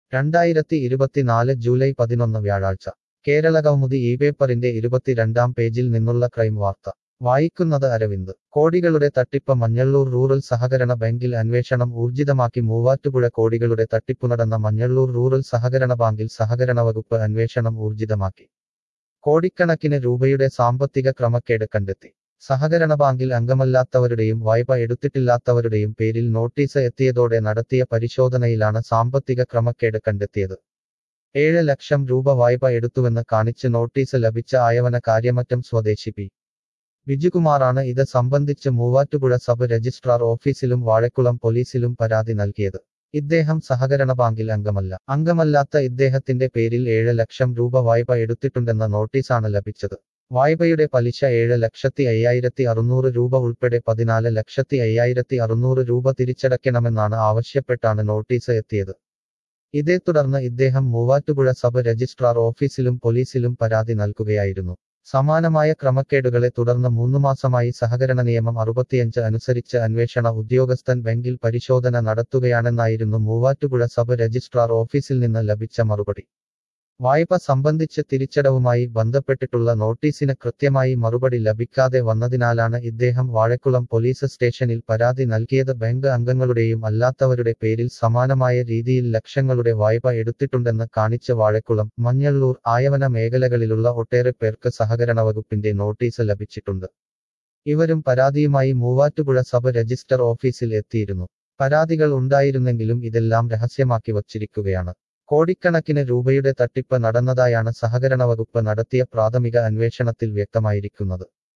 രണ്ടായിരത്തി ഇരുപത്തിനാല് ജൂലൈ പതിനൊന്ന് വ്യാഴാഴ്ച കേരള കൗമുദി ഈ പേപ്പറിന്റെ ഇരുപത്തിരണ്ടാം പേജിൽ നിന്നുള്ള ക്രൈം വാർത്ത വായിക്കുന്നത് അരവിന്ദ് കോടികളുടെ തട്ടിപ്പ് മഞ്ഞള്ളൂർ റൂറൽ സഹകരണ ബാങ്കിൽ അന്വേഷണം ഊർജിതമാക്കി മൂവാറ്റുപുഴ കോടികളുടെ തട്ടിപ്പു നടന്ന മഞ്ഞള്ളൂർ റൂറൽ സഹകരണ ബാങ്കിൽ സഹകരണ വകുപ്പ് അന്വേഷണം ഊർജിതമാക്കി കോടിക്കണക്കിന് രൂപയുടെ സാമ്പത്തിക ക്രമക്കേട് കണ്ടെത്തി സഹകരണ ബാങ്കിൽ അംഗമല്ലാത്തവരുടെയും വായ്പ എടുത്തിട്ടില്ലാത്തവരുടെയും പേരിൽ നോട്ടീസ് എത്തിയതോടെ നടത്തിയ പരിശോധനയിലാണ് സാമ്പത്തിക ക്രമക്കേട് കണ്ടെത്തിയത് ഏഴ് ലക്ഷം രൂപ വായ്പ എടുത്തുവെന്ന് കാണിച്ച് നോട്ടീസ് ലഭിച്ച ആയവന കാര്യമറ്റം സ്വദേശി പി ബിജുകുമാറാണ് ഇത് സംബന്ധിച്ച് മൂവാറ്റുപുഴ സബ് രജിസ്ട്രാർ ഓഫീസിലും വാഴക്കുളം പോലീസിലും പരാതി നൽകിയത് ഇദ്ദേഹം സഹകരണ ബാങ്കിൽ അംഗമല്ല അംഗമല്ലാത്ത ഇദ്ദേഹത്തിന്റെ പേരിൽ ഏഴ് ലക്ഷം രൂപ വായ്പ എടുത്തിട്ടുണ്ടെന്ന നോട്ടീസാണ് ലഭിച്ചത് വായ്പയുടെ പലിശ ഏഴ് ലക്ഷത്തി അയ്യായിരത്തി അറുന്നൂറ് രൂപ ഉൾപ്പെടെ പതിനാല് ലക്ഷത്തി അയ്യായിരത്തി അറുന്നൂറ് രൂപ തിരിച്ചടയ്ക്കണമെന്നാണ് ആവശ്യപ്പെട്ടാണ് നോട്ടീസ് എത്തിയത് ഇതേ തുടർന്ന് ഇദ്ദേഹം മൂവാറ്റുപുഴ സബ് രജിസ്ട്രാർ ഓഫീസിലും പോലീസിലും പരാതി നൽകുകയായിരുന്നു സമാനമായ ക്രമക്കേടുകളെ തുടർന്ന് മൂന്നു മാസമായി സഹകരണ നിയമം അറുപത്തിയഞ്ച് അനുസരിച്ച് അന്വേഷണ ഉദ്യോഗസ്ഥൻ ബാങ്കിൽ പരിശോധന നടത്തുകയാണെന്നായിരുന്നു മൂവാറ്റുപുഴ സബ് രജിസ്ട്രാർ ഓഫീസിൽ നിന്ന് ലഭിച്ച മറുപടി വായ്പ സംബന്ധിച്ച് തിരിച്ചടവുമായി ബന്ധപ്പെട്ടിട്ടുള്ള നോട്ടീസിന് കൃത്യമായി മറുപടി ലഭിക്കാതെ വന്നതിനാലാണ് ഇദ്ദേഹം വാഴക്കുളം പോലീസ് സ്റ്റേഷനിൽ പരാതി നൽകിയത് ബാങ്ക് അംഗങ്ങളുടെയും അല്ലാത്തവരുടെ പേരിൽ സമാനമായ രീതിയിൽ ലക്ഷങ്ങളുടെ വായ്പ എടുത്തിട്ടുണ്ടെന്ന് കാണിച്ച് വാഴക്കുളം മഞ്ഞള്ളൂർ ആയവന മേഖലകളിലുള്ള ഒട്ടേറെ പേർക്ക് സഹകരണ വകുപ്പിന്റെ നോട്ടീസ് ലഭിച്ചിട്ടുണ്ട് ഇവരും പരാതിയുമായി മൂവാറ്റുപുഴ സബ് രജിസ്റ്റർ ഓഫീസിൽ എത്തിയിരുന്നു പരാതികൾ ഉണ്ടായിരുന്നെങ്കിലും ഇതെല്ലാം രഹസ്യമാക്കി വച്ചിരിക്കുകയാണ് കോടിക്കണക്കിന് രൂപയുടെ തട്ടിപ്പ് നടന്നതായാണ് സഹകരണ വകുപ്പ് നടത്തിയ പ്രാഥമിക അന്വേഷണത്തിൽ വ്യക്തമായിരിക്കുന്നത്